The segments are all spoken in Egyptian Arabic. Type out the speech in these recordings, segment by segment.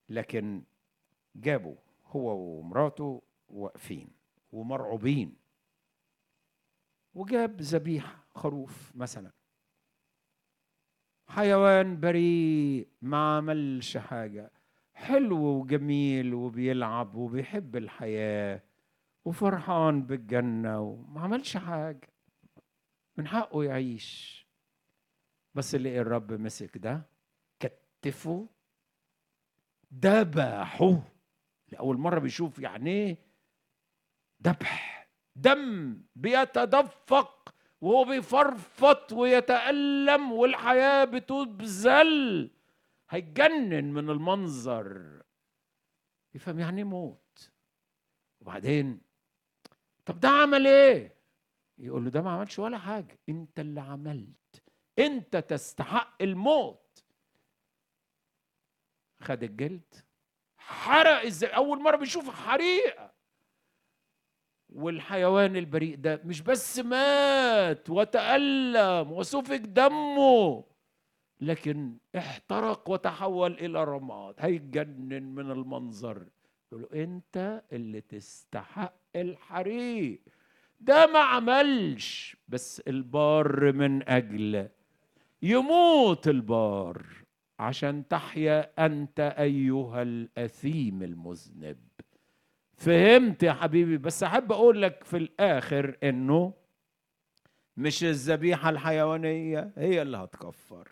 لكن جابوا هو ومراته واقفين ومرعوبين وجاب ذبيحه خروف مثلا حيوان بريء ما عملش حاجه حلو وجميل وبيلعب وبيحب الحياه وفرحان بالجنه وما عملش حاجه من حقه يعيش بس اللي الرب مسك ده كتفه ذبحه لأول مرة بيشوف يعني ايه ذبح دم بيتدفق وهو بيفرفط ويتألم والحياة بتبذل هيتجنن من المنظر يفهم يعني موت وبعدين طب ده عمل ايه يقول له ده ما عملش ولا حاجة انت اللي عملت انت تستحق الموت خد الجلد حرق ازاي اول مره بيشوف حريقه والحيوان البريء ده مش بس مات وتألم وسفك دمه لكن احترق وتحول الى رماد هيتجنن من المنظر يقول له انت اللي تستحق الحريق ده ما عملش بس البار من اجل يموت البار عشان تحيا انت ايها الاثيم المذنب فهمت يا حبيبي بس احب اقول لك في الاخر انه مش الذبيحه الحيوانيه هي اللي هتكفر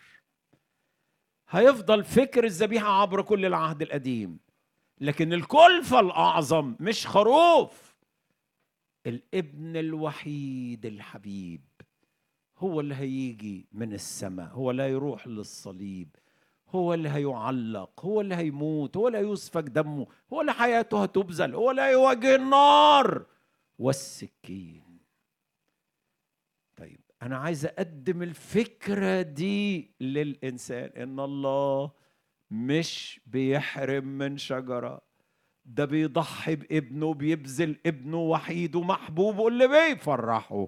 هيفضل فكر الذبيحه عبر كل العهد القديم لكن الكلفه الاعظم مش خروف الابن الوحيد الحبيب هو اللي هيجي من السماء هو اللي هيروح للصليب هو اللي هيعلق هو اللي هيموت هو اللي هيسفك دمه هو اللي حياته هتبذل هو اللي هيواجه النار والسكين طيب انا عايز اقدم الفكره دي للانسان ان الله مش بيحرم من شجره ده بيضحي بابنه بيبذل ابنه وحيد ومحبوب اللي بيفرحه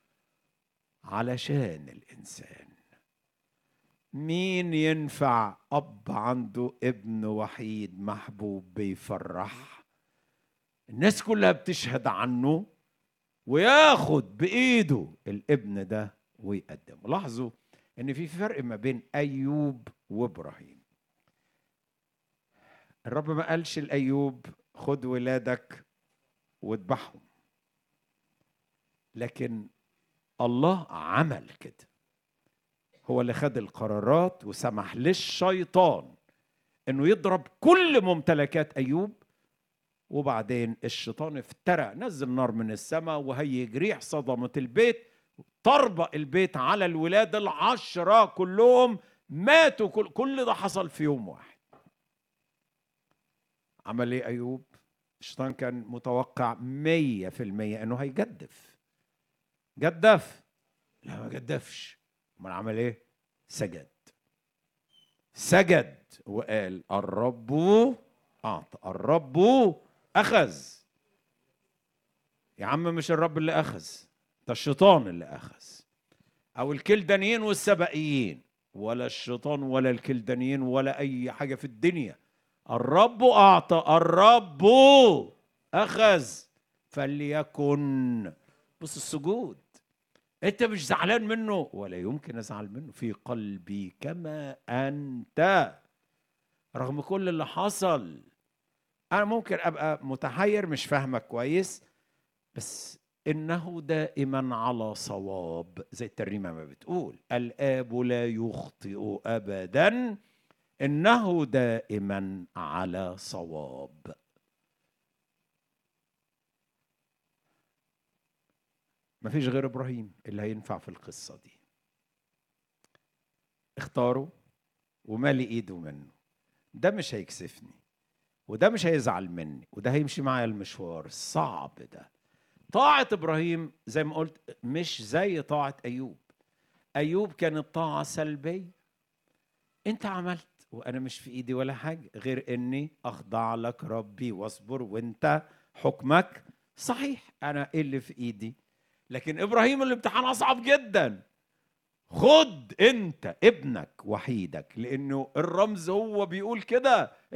علشان الانسان مين ينفع اب عنده ابن وحيد محبوب بيفرح الناس كلها بتشهد عنه وياخد بايده الابن ده ويقدمه لاحظوا ان في فرق ما بين ايوب وابراهيم الرب ما قالش لايوب خد ولادك واذبحهم لكن الله عمل كده هو اللي خد القرارات وسمح للشيطان انه يضرب كل ممتلكات ايوب وبعدين الشيطان افترى نزل نار من السماء وهيج ريح صدمت البيت طربق البيت على الولاد العشرة كلهم ماتوا كل, كل ده حصل في يوم واحد عمل ايه ايوب الشيطان كان متوقع مية في المية انه هيجدف جدف لا ما جدفش امال عمل ايه سجد سجد وقال الرب اعطى الرب اخذ يا عم مش الرب اللي اخذ ده الشيطان اللي اخذ او الكلدانيين والسبائيين ولا الشيطان ولا الكلدانيين ولا اي حاجه في الدنيا الرب اعطى الرب اخذ فليكن بص السجود انت مش زعلان منه ولا يمكن ازعل منه في قلبي كما انت رغم كل اللي حصل انا ممكن ابقى متحير مش فاهمك كويس بس انه دائما على صواب زي الترنيمه ما بتقول الاب لا يخطئ ابدا انه دائما على صواب ما فيش غير ابراهيم اللي هينفع في القصه دي اختاره ومالي ايده منه ده مش هيكسفني وده مش هيزعل مني وده هيمشي معايا المشوار الصعب ده طاعة إبراهيم زي ما قلت مش زي طاعة أيوب أيوب كانت طاعة سلبية أنت عملت وأنا مش في إيدي ولا حاجة غير إني أخضع لك ربي واصبر وأنت حكمك صحيح أنا إيه اللي في إيدي لكن ابراهيم الامتحان اصعب جدا خد انت ابنك وحيدك لانه الرمز هو بيقول كده